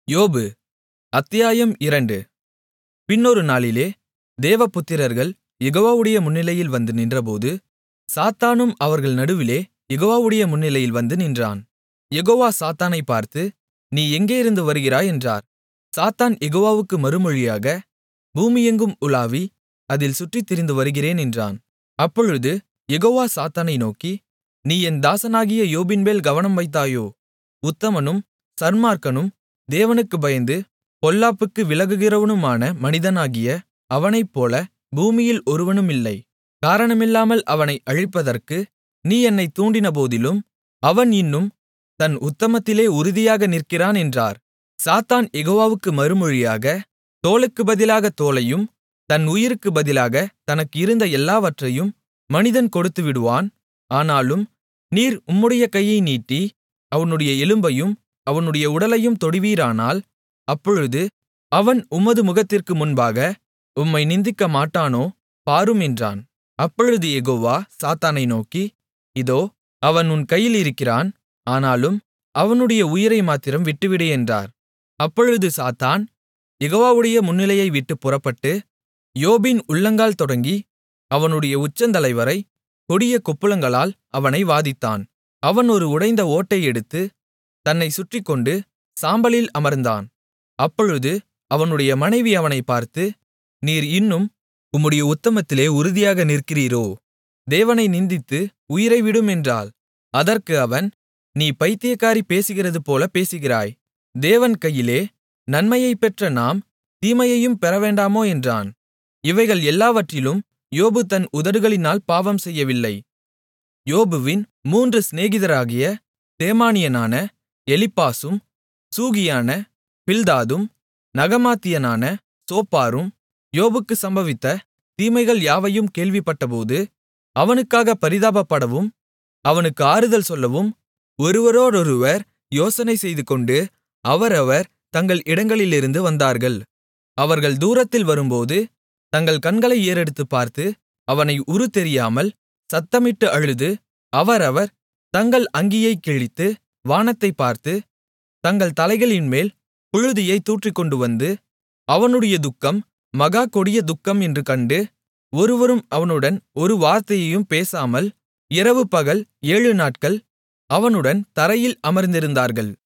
யோபு அத்தியாயம் இரண்டு பின்னொரு நாளிலே தேவபுத்திரர்கள் யெகோவாவுடைய முன்னிலையில் வந்து நின்றபோது சாத்தானும் அவர்கள் நடுவிலே யெகோவாவுடைய முன்னிலையில் வந்து நின்றான் யெகோவா சாத்தானைப் பார்த்து நீ எங்கேயிருந்து வருகிறாய் என்றார் சாத்தான் யெகோவாவுக்கு மறுமொழியாக பூமியெங்கும் உலாவி அதில் சுற்றித் திரிந்து வருகிறேன் என்றான் அப்பொழுது யெகோவா சாத்தானை நோக்கி நீ என் தாசனாகிய யோபின்மேல் கவனம் வைத்தாயோ உத்தமனும் சன்மார்க்கனும் தேவனுக்குப் பயந்து பொல்லாப்புக்கு விலகுகிறவனுமான மனிதனாகிய அவனைப்போல பூமியில் ஒருவனுமில்லை காரணமில்லாமல் அவனை அழிப்பதற்கு நீ என்னைத் தூண்டினபோதிலும் அவன் இன்னும் தன் உத்தமத்திலே உறுதியாக நிற்கிறான் என்றார் சாத்தான் யெகோவாவுக்கு மறுமொழியாக தோலுக்குப் பதிலாகத் தோலையும் தன் உயிருக்குப் பதிலாகத் தனக்கு இருந்த எல்லாவற்றையும் மனிதன் கொடுத்துவிடுவான் ஆனாலும் நீர் உம்முடைய கையை நீட்டி அவனுடைய எலும்பையும் அவனுடைய உடலையும் தொடுவீரானால் அப்பொழுது அவன் உமது முகத்திற்கு முன்பாக உம்மை நிந்திக்கமாட்டானோ பாரும் என்றான் அப்பொழுது யெகோவா சாத்தானை நோக்கி இதோ அவன் உன் கையில் இருக்கிறான் ஆனாலும் அவனுடைய உயிரை மாத்திரம் விட்டுவிடு என்றார் அப்பொழுது சாத்தான் யெகோவாவுடைய முன்னிலையை விட்டுப் புறப்பட்டு யோபின் உள்ளங்கால் தொடங்கி அவனுடைய உச்சந்தலைவரை கொடிய கொப்புளங்களால் அவனை வாதித்தான் அவன் ஒரு உடைந்த ஓட்டை எடுத்து தன்னைச் சுற்றிக்கொண்டு சாம்பலில் அமர்ந்தான் அப்பொழுது அவனுடைய மனைவி அவனைப் பார்த்து நீர் இன்னும் உம்முடைய உத்தமத்திலே உறுதியாக நிற்கிறீரோ தேவனை நிந்தித்து உயிரை விடும் என்றாள் அதற்கு அவன் நீ பைத்தியக்காரி பேசுகிறதுபோல பேசுகிறாய் தேவன் கையிலே நன்மையைப் பெற்ற நாம் தீமையையும் பெறவேண்டாமோ என்றான் இவைகள் எல்லாவற்றிலும் யோபு தன் உதடுகளினால் பாவம் செய்யவில்லை யோபுவின் மூன்று சிநேகிதராகிய தேமானியனான எலிப்பாசும் சூகியான பில்தாதும் நகமாத்தியனான சோப்பாரும் யோபுக்கு சம்பவித்த தீமைகள் யாவையும் கேள்விப்பட்டபோது அவனுக்காக பரிதாபப்படவும் அவனுக்கு ஆறுதல் சொல்லவும் ஒருவரோடொருவர் யோசனை செய்துகொண்டு அவரவர் தங்கள் இடங்களிலிருந்து வந்தார்கள் அவர்கள் தூரத்தில் வரும்போது தங்கள் கண்களை ஏறெடுத்துப் பார்த்து அவனை உரு தெரியாமல் சத்தமிட்டு அழுது அவரவர் தங்கள் அங்கியைக் கிழித்து வானத்தைப் பார்த்து தங்கள் தலைகளின்மேல் புழுதியைத் தூற்றிக்கொண்டுவந்து அவனுடைய துக்கம் மகா கொடிய துக்கம் என்று கண்டு ஒருவரும் அவனுடன் ஒரு வார்த்தையையும் பேசாமல் இரவு பகல் ஏழு நாட்கள் அவனுடன் தரையில் அமர்ந்திருந்தார்கள்